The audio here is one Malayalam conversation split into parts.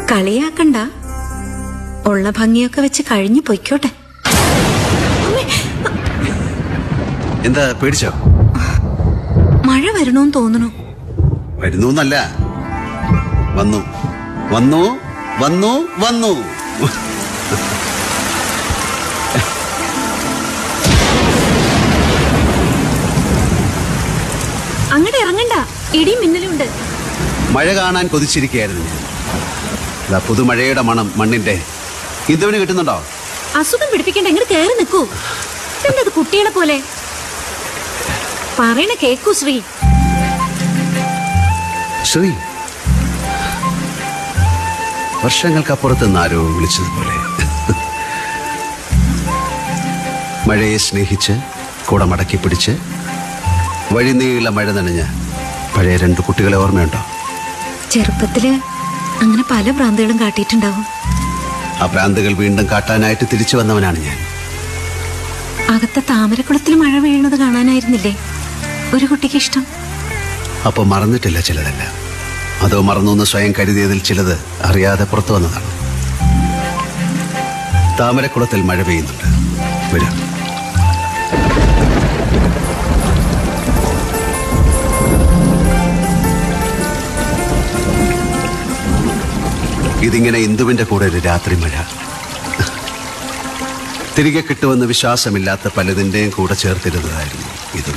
കളിയാക്കണ്ട ഉള്ള ഭംഗിയൊക്കെ വെച്ച് കഴിഞ്ഞു പൊയ്ക്കോട്ടെ എന്താ പേടിച്ചോ മഴ വരണോന്ന് തോന്നണു വരുന്നു എന്നല്ല വന്നു വന്നു വന്നു വന്നു അങ്ങോട്ട് ഇറങ്ങണ്ട ഇടിയും മിന്നലുണ്ട് മഴ കാണാൻ കൊതിച്ചിരിക്കുകയായിരുന്നു ഞാൻ ഇതാ പുതുമഴയുടെ മണം മണ്ണിന്റെ ഇതുവിന് കിട്ടുന്നുണ്ടോ അസുഖം പിടിപ്പിക്കണ്ട ഇങ്ങോട്ട് കയറി നിൽക്കൂ ഇതെന്തത് കുട്ടികളെ പോലെ പറയണ കേക്കൂ ശ്രീ ശ്രീ വർഷങ്ങൾക്കപ്പുറത്ത് നിന്ന് ആരോ വിളിച്ചതുപോലെ മഴയെ സ്നേഹിച്ച് കൂടെ മടക്കി പിടിച്ച് വഴിനീള മഴ നനഞ്ഞ പഴയ രണ്ട് കുട്ടികളെ ഓർമ്മയുണ്ടോ ചെറുപ്പത്തില് അങ്ങനെ പല ഭ്രാന്തികളും കാട്ടിയിട്ടുണ്ടാവും ആ ഭ്രാന്തുകൾ വീണ്ടും കാട്ടാനായിട്ട് തിരിച്ചു വന്നവനാണ് ഞാൻ അകത്തെ താമരക്കുളത്തിൽ മഴ വീഴുന്നത് കാണാനായിരുന്നില്ലേ ഒരു കുട്ടിക്ക് ഇഷ്ടം അപ്പോൾ മറന്നിട്ടില്ല ചിലതെല്ലാം അതോ മറന്നു എന്ന് സ്വയം കരുതിയതിൽ ചിലത് അറിയാതെ പുറത്തു വന്നതാണ് താമരക്കുളത്തിൽ മഴ പെയ്യുന്നുണ്ട് വരും ഇതിങ്ങനെ ഇന്ദുവിന്റെ കൂടെ ഒരു രാത്രി മഴ തിരികെ കിട്ടുമെന്ന് വിശ്വാസമില്ലാത്ത പലതിൻ്റെയും കൂടെ ചേർത്തിരുന്നതായിരുന്നു ഇതും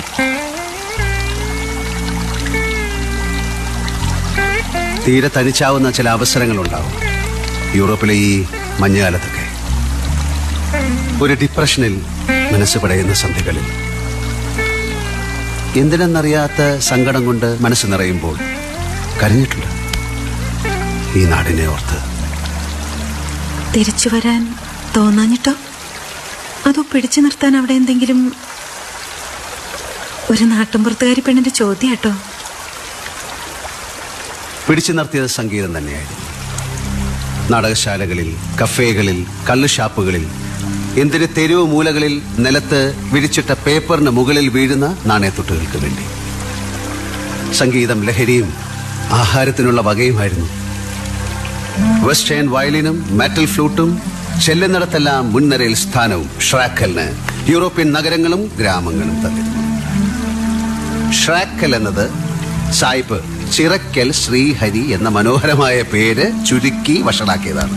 തീരെ തനിച്ചാവുന്ന ചില അവസരങ്ങളുണ്ടാവും യൂറോപ്പിലെ ഈ മഞ്ഞുകാലത്തൊക്കെ ഒരു ഡിപ്രഷനിൽ മനസ്സ് പടയുന്ന സന്ധികളിൽ എന്തിനെന്നറിയാത്ത സങ്കടം കൊണ്ട് മനസ്സ് നിറയുമ്പോൾ കരഞ്ഞിട്ടുണ്ട് ഈ നാടിനെ ഓർത്ത് തിരിച്ചു വരാൻ തോന്നാഞ്ഞിട്ടോ അതോ പിടിച്ചു നിർത്താൻ അവിടെ എന്തെങ്കിലും ഒരു നാട്ടിൻപുറത്തുകാരി പെണ്ണിന്റെ ചോദ്യാട്ടോ പിടിച്ചു നിർത്തിയത് സംഗീതം തന്നെയായിരുന്നു നാടകശാലകളിൽ കഫേകളിൽ കള്ളുഷാപ്പുകളിൽ എന്തിന് തെരുവ് മൂലകളിൽ നിലത്ത് വിരിച്ചിട്ട പേപ്പറിന് മുകളിൽ വീഴുന്ന നാണയത്തുട്ടുകൾക്ക് വേണ്ടി സംഗീതം ലഹരിയും ആഹാരത്തിനുള്ള വകയുമായിരുന്നു വെസ്റ്റേൺ വയലിനും മെറ്റൽ ഫ്ലൂട്ടും ചെല്ലുന്നിടത്തെല്ലാം മുൻനിരയിൽ സ്ഥാനവും ഷ്രാക്കലിന് യൂറോപ്യൻ നഗരങ്ങളും ഗ്രാമങ്ങളും തന്നിരുന്നു ഷ്രാക്കൽ എന്നത് സായിപ്പ് ചിറക്കൽ ശ്രീഹരി എന്ന മനോഹരമായ പേര് ചുരുക്കി വഷളാക്കിയതാണ്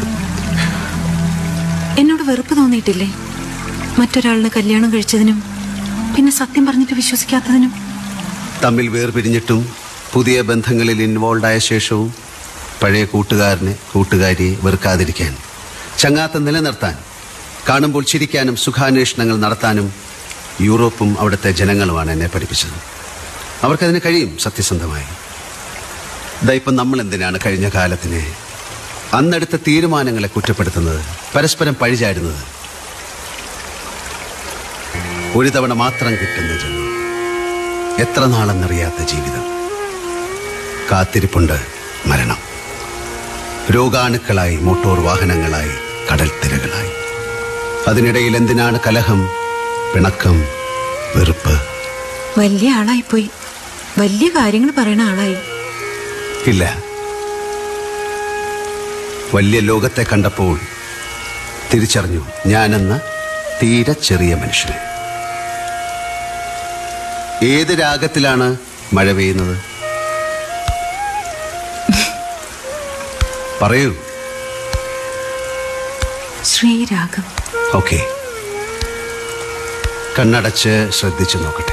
എന്നോട് വെറുപ്പ് തോന്നിയിട്ടില്ലേ മറ്റൊരാളിനെ കല്യാണം കഴിച്ചതിനും പിന്നെ സത്യം പറഞ്ഞിട്ട് വിശ്വസിക്കാത്തതിനും തമ്മിൽ വേർപിരിഞ്ഞിട്ടും പുതിയ ബന്ധങ്ങളിൽ ഇൻവോൾവ് ആയ ശേഷവും പഴയ കൂട്ടുകാരനെ കൂട്ടുകാരിയെ വെറുക്കാതിരിക്കാൻ ചങ്ങാത്തം നിലനിർത്താൻ കാണുമ്പോൾ ചിരിക്കാനും സുഖാന്വേഷണങ്ങൾ നടത്താനും യൂറോപ്പും അവിടുത്തെ ജനങ്ങളുമാണ് എന്നെ പഠിപ്പിച്ചത് അവർക്കതിന് കഴിയും സത്യസന്ധമായി ദാ ഇപ്പം നമ്മൾ എന്തിനാണ് കഴിഞ്ഞ കാലത്തിനെ അന്നെടുത്ത തീരുമാനങ്ങളെ കുറ്റപ്പെടുത്തുന്നത് പരസ്പരം പഴിചാരുന്നത് ഒരു തവണ മാത്രം കിട്ടുന്ന ജന്മം എത്ര നാളെന്നറിയാത്ത ജീവിതം കാത്തിരിപ്പുണ്ട് മരണം രോഗാണുക്കളായി മോട്ടോർ വാഹനങ്ങളായി കടൽ തിരകളായി അതിനിടയിൽ എന്തിനാണ് കലഹം പിണക്കം വെറുപ്പ് വലിയ ആളായിപ്പോയി വലിയ കാര്യങ്ങൾ പറയണ ആളായി ഇല്ല വലിയ ലോകത്തെ കണ്ടപ്പോൾ തിരിച്ചറിഞ്ഞു ഞാനെന്ന തീരെ ചെറിയ മനുഷ്യനെ ഏത് രാഗത്തിലാണ് മഴ പെയ്യുന്നത് പറയൂ ശ്രീരാഗം ഓക്കെ കണ്ണടച്ച് ശ്രദ്ധിച്ചു നോക്കട്ടെ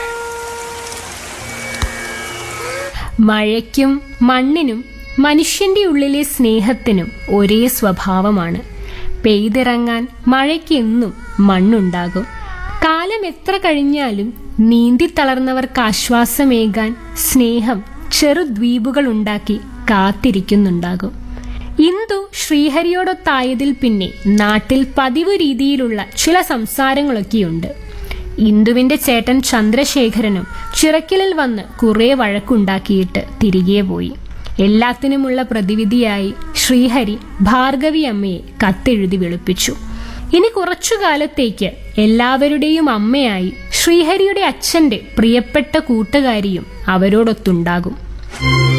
മഴയ്ക്കും മണ്ണിനും മനുഷ്യന്റെ ഉള്ളിലെ സ്നേഹത്തിനും ഒരേ സ്വഭാവമാണ് പെയ്തിറങ്ങാൻ മഴയ്ക്കെന്നും മണ്ണുണ്ടാകും കാലം എത്ര കഴിഞ്ഞാലും നീന്തി തളർന്നവർക്ക് ആശ്വാസമേകാൻ സ്നേഹം ചെറുദ്വീപുകൾ ഉണ്ടാക്കി കാത്തിരിക്കുന്നുണ്ടാകും ഇന്ദു ശ്രീഹരിയോടൊത്തായതിൽ പിന്നെ നാട്ടിൽ പതിവ് രീതിയിലുള്ള ചില സംസാരങ്ങളൊക്കെയുണ്ട് ഇന്ദുവിന്റെ ചേട്ടൻ ചന്ദ്രശേഖരനും ചിറക്കലിൽ വന്ന് കുറെ വഴക്കുണ്ടാക്കിയിട്ട് തിരികെ പോയി എല്ലാത്തിനുമുള്ള പ്രതിവിധിയായി ശ്രീഹരി ഭാർഗവി അമ്മയെ കത്തെഴുതി വെളുപ്പിച്ചു ഇനി കുറച്ചു കാലത്തേക്ക് എല്ലാവരുടെയും അമ്മയായി ശ്രീഹരിയുടെ അച്ഛന്റെ പ്രിയപ്പെട്ട കൂട്ടുകാരിയും അവരോടൊത്തുണ്ടാകും